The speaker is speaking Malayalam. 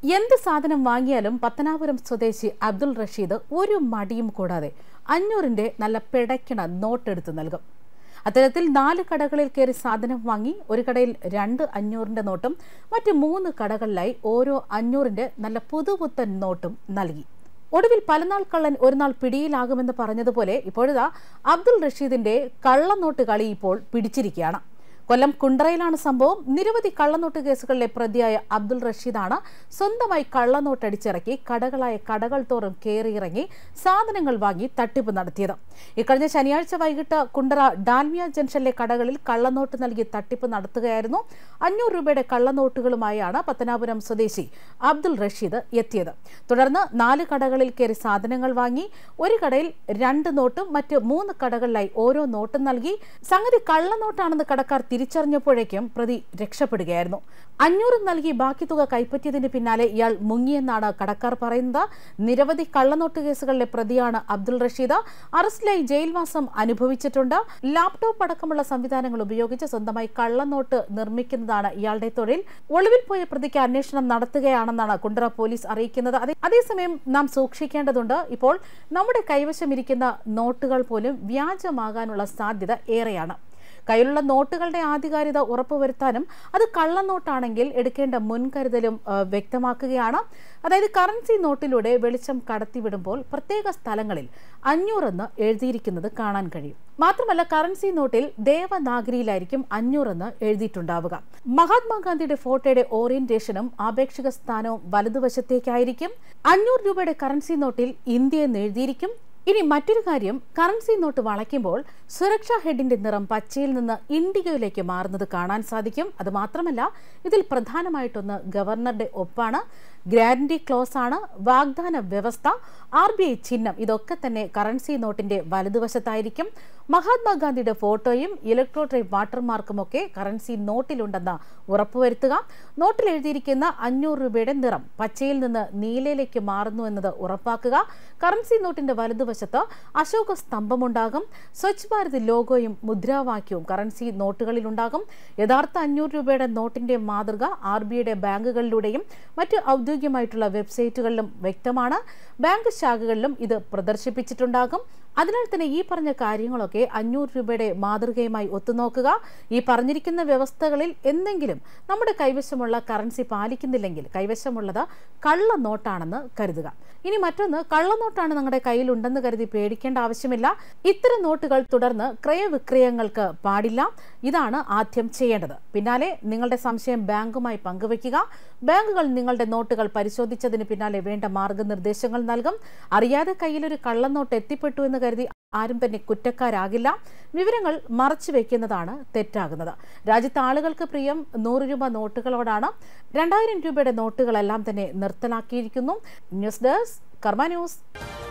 എന്ത് സാധനം വാങ്ങിയാലും പത്തനാപുരം സ്വദേശി അബ്ദുൾ റഷീദ് ഒരു മടിയും കൂടാതെ അഞ്ഞൂറിന്റെ നല്ല പിടയ്ക്കണ നോട്ടെടുത്ത് നൽകും അത്തരത്തിൽ നാല് കടകളിൽ കയറി സാധനം വാങ്ങി ഒരു കടയിൽ രണ്ട് അഞ്ഞൂറിന്റെ നോട്ടും മറ്റ് മൂന്ന് കടകളിലായി ഓരോ അഞ്ഞൂറിന്റെ നല്ല പുതുപുത്തൻ നോട്ടും നൽകി ഒടുവിൽ പലനാൾ കള്ളൻ ഒരു നാൾ പിടിയിലാകുമെന്ന് പറഞ്ഞതുപോലെ ഇപ്പോഴിതാ അബ്ദുൾ റഷീദിന്റെ കള്ളനോട്ട് കളി ഇപ്പോൾ പിടിച്ചിരിക്കുകയാണ് കൊല്ലം കുണ്ടറയിലാണ് സംഭവം നിരവധി കള്ളനോട്ട് കേസുകളിലെ പ്രതിയായ അബ്ദുൾ റഷീദാണ് സ്വന്തമായി കള്ളനോട്ട് അടിച്ചിറക്കി കടകളായ കടകൾ തോറും കയറിയിറങ്ങി സാധനങ്ങൾ വാങ്ങി തട്ടിപ്പ് നടത്തിയത് ഇക്കഴിഞ്ഞ ശനിയാഴ്ച വൈകിട്ട് കുണ്ടറ ഡാൽമിയ ജംഗ്ഷനിലെ കടകളിൽ കള്ളനോട്ട് നൽകി തട്ടിപ്പ് നടത്തുകയായിരുന്നു അഞ്ഞൂറ് രൂപയുടെ കള്ളനോട്ടുകളുമായാണ് പത്തനാപുരം സ്വദേശി അബ്ദുൾ റഷീദ് എത്തിയത് തുടർന്ന് നാല് കടകളിൽ കയറി സാധനങ്ങൾ വാങ്ങി ഒരു കടയിൽ രണ്ട് നോട്ടും മറ്റ് മൂന്ന് കടകളിലായി ഓരോ നോട്ടും നൽകി സംഗതി കള്ളനോട്ടാണെന്ന് കടക്കാർ തിരിച്ചറിഞ്ഞപ്പോഴേക്കും പ്രതി രക്ഷപ്പെടുകയായിരുന്നു അഞ്ഞൂറ് നൽകി ബാക്കി തുക കൈപ്പറ്റിയതിന് പിന്നാലെ ഇയാൾ മുങ്ങിയെന്നാണ് കടക്കാർ പറയുന്നത് നിരവധി കള്ളനോട്ട് കേസുകളിലെ പ്രതിയാണ് അബ്ദുൾ റഷീദ് അറസ്റ്റിലായി ജയിൽവാസം അനുഭവിച്ചിട്ടുണ്ട് ലാപ്ടോപ്പ് അടക്കമുള്ള സംവിധാനങ്ങൾ ഉപയോഗിച്ച് സ്വന്തമായി കള്ളനോട്ട് നിർമ്മിക്കുന്നതാണ് ഇയാളുടെ തൊഴിൽ ഒളിവിൽ പോയ പ്രതിക്ക് അന്വേഷണം നടത്തുകയാണെന്നാണ് കുണ്ടറ പോലീസ് അറിയിക്കുന്നത് അതേ- അതേസമയം നാം സൂക്ഷിക്കേണ്ടതുണ്ട് ഇപ്പോൾ നമ്മുടെ കൈവശം ഇരിക്കുന്ന നോട്ടുകൾ പോലും വ്യാജമാകാനുള്ള സാധ്യത ഏറെയാണ് കയ്യിലുള്ള നോട്ടുകളുടെ ആധികാരികത ഉറപ്പുവരുത്താനും അത് കള്ളനോട്ടാണെങ്കിൽ എടുക്കേണ്ട മുൻകരുതലും ആ, വ്യക്തമാക്കുകയാണ് അതായത് കറൻസി നോട്ടിലൂടെ വെളിച്ചം കടത്തിവിടുമ്പോൾ പ്രത്യേക സ്ഥലങ്ങളിൽ അഞ്ഞൂറെന്ന് എഴുതിയിരിക്കുന്നത് കാണാൻ കഴിയും മാത്രമല്ല കറൻസി നോട്ടിൽ ദേവനാഗരിയിലായിരിക്കും അഞ്ഞൂറെന്ന് എഴുതിയിട്ടുണ്ടാവുക മഹാത്മാഗാന്ധിയുടെ ഫോട്ടോയുടെ ഓറിയന്റേഷനും ആപേക്ഷിക സ്ഥാനവും വലതുവശത്തേക്കായിരിക്കും അഞ്ഞൂറ് രൂപയുടെ കറൻസി നോട്ടിൽ ഇന്ത്യ എന്ന് എഴുതിയിരിക്കും ഇനി മറ്റൊരു കാര്യം കറൻസി നോട്ട് വളയ്ക്കുമ്പോൾ സുരക്ഷാ ഹെഡിന്റെ നിറം പച്ചയിൽ നിന്ന് ഇൻഡിഗോയിലേക്ക് മാറുന്നത് കാണാൻ സാധിക്കും അത് മാത്രമല്ല ഇതിൽ പ്രധാനമായിട്ടൊന്ന് ഗവർണറുടെ ഒപ്പാണ് ഗ്യാരണ്ടി ക്ലോസ് ആണ് വാഗ്ദാന വ്യവസ്ഥ ആർ ബി ഐ ചിഹ്നം ഇതൊക്കെ തന്നെ കറൻസി നോട്ടിന്റെ വലതുവശത്തായിരിക്കും മഹാത്മാഗാന്ധിയുടെ ഫോട്ടോയും ഇലക്ട്രോ ഡ്രൈവ് വാട്ടർമാർക്കും ഒക്കെ കറൻസി നോട്ടിലുണ്ടെന്ന് ഉറപ്പുവരുത്തുക നോട്ടിൽ എഴുതിയിരിക്കുന്ന അഞ്ഞൂറ് രൂപയുടെ നിറം പച്ചയിൽ നിന്ന് നീലയിലേക്ക് മാറുന്നു എന്നത് ഉറപ്പാക്കുക കറൻസി നോട്ടിന്റെ വലതുവശത്ത് അശോക സ്തംഭമുണ്ടാകും സ്വച്ഛ് ഭാരത് ലോഗോയും മുദ്രാവാക്യവും കറൻസി നോട്ടുകളിലുണ്ടാകും യഥാർത്ഥ അഞ്ഞൂറ് രൂപയുടെ നോട്ടിന്റെ മാതൃക ആർ ബിയുടെ ബാങ്കുകളിലൂടെയും മറ്റ് ഔദ്യോഗികമായിട്ടുള്ള വെബ്സൈറ്റുകളിലും വ്യക്തമാണ് ബാങ്ക് ശാഖകളിലും ഇത് പ്രദർശിപ്പിച്ചിട്ടുണ്ടാകും അതിനാൽ തന്നെ ഈ പറഞ്ഞ കാര്യങ്ങളൊക്കെ അഞ്ഞൂറ് രൂപയുടെ മാതൃകയുമായി ഒത്തുനോക്കുക ഈ പറഞ്ഞിരിക്കുന്ന വ്യവസ്ഥകളിൽ എന്തെങ്കിലും നമ്മുടെ കൈവശമുള്ള കറൻസി പാലിക്കുന്നില്ലെങ്കിൽ കൈവശമുള്ളത് കള്ള നോട്ടാണെന്ന് കരുതുക ഇനി മറ്റൊന്ന് കള്ളനോട്ടാണ് നിങ്ങളുടെ കയ്യിലുണ്ടെന്ന് കരുതി പേടിക്കേണ്ട ആവശ്യമില്ല ഇത്തരം നോട്ടുകൾ തുടർന്ന് ക്രയവിക്രയങ്ങൾക്ക് പാടില്ല ഇതാണ് ആദ്യം ചെയ്യേണ്ടത് പിന്നാലെ നിങ്ങളുടെ സംശയം ബാങ്കുമായി പങ്കുവയ്ക്കുക ബാങ്കുകൾ നിങ്ങളുടെ നോട്ടുകൾ പരിശോധിച്ചതിന് പിന്നാലെ വേണ്ട മാർഗനിർദ്ദേശങ്ങൾ നൽകും അറിയാതെ കയ്യിലൊരു കള്ളനോട്ട് എത്തിപ്പെട്ടു എന്ന് കരുതി ആരും തന്നെ കുറ്റക്കാരാകില്ല വിവരങ്ങൾ മറച്ചു വെക്കുന്നതാണ് തെറ്റാകുന്നത് രാജ്യത്തെ ആളുകൾക്ക് പ്രിയം നൂറ് രൂപ നോട്ടുകളോടാണ് രണ്ടായിരം രൂപയുടെ നോട്ടുകളെല്ലാം തന്നെ നിർത്തലാക്കിയിരിക്കുന്നു ന്യൂസ് ഡെസ്ക് കർമ്മ ന്യൂസ്